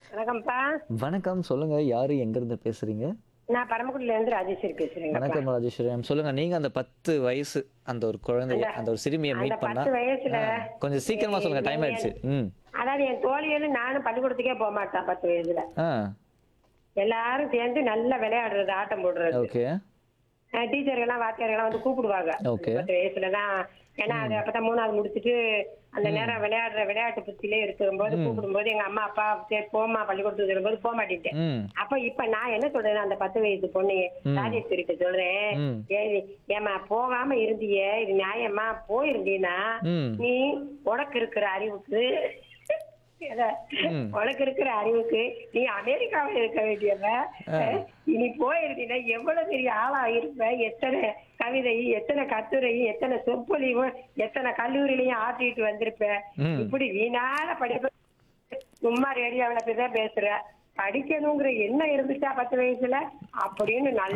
வணக்கம்ப்பா வணக்கம் சொல்லுங்க யாரு எங்க இருந்து பேசுறீங்க நான் பரமக்குடியில இருந்து ராஜேஸ்வரி பேசுறேங்க வணக்கம் ராஜேஸ்வரி மேம் சொல்லுங்க நீங்க அந்த பத்து வயசு அந்த ஒரு குழந்தைய அந்த ஒரு சிறுமியை அந்த மீட் பண்ணா பத்து வயசுல ஆ, கொஞ்சம் சீக்கிரமா சொல்லுங்க டைம் ஆயிடுச்சு ம் அதாவது என் தோழிகளும் நானும் பள்ளிக்கூடத்துக்கே போக மாட்டான் பத்து வயசுல ஆ எல்லாரும் சேர்ந்து நல்லா விளையாடுறது ஆட்டம் போடுறது ஓகே டீச்சர்கள்லாம் வாத்தியார்கள்லாம் வந்து கூப்பிடுவாங்க Okay. பத்து வயசுல தான் ஏன்னா அது அப்பதான் மூணாவது முடிச்சுட்டு அந்த நேரம் விளையாடுற விளையாட்டு புத்திலே இருக்கும்போது கூப்பிடும்போது எங்க அம்மா அப்பா சரி போமா பள்ளிக்கூடத்துக்கு சொல்லும்போது போக மாட்டேன் ம் அப்ப இப்ப நான் என்ன சொல்றேன் அந்த பத்து வயசு பொண்ணு ராஜேஸ்வரி கிட்ட சொல்றேன் ம். ஏய், ஏம்மா போகாம இருந்தியே இது நியாயமா போயிருந்தீன்னா ம் நீ உனக்கு இருக்கிற அறிவுக்கு எத? ம். உனக்கு இருக்கிற அறிவுக்கு நீ அமெரிக்காவில் இருக்க வேண்டியவ இனி போயிருந்தீன்னா எவ்வளவு பெரிய ஆளா இருப்ப எத்தனை கவிதை எத்தனை கட்டுரையும் எத்தனை சொற்பொழிவும் எத்தனை கல்லூரிலையும் ஆட்டிட்டு வந்திருப்ப ம். இப்படி வீணான படிப்பு சும்மா ரேடியோவில் தான் பேசுற படிக்கணுங்கிற என்ன இருந்துச்சா பத்து வயசுல அப்படின்னு நல்ல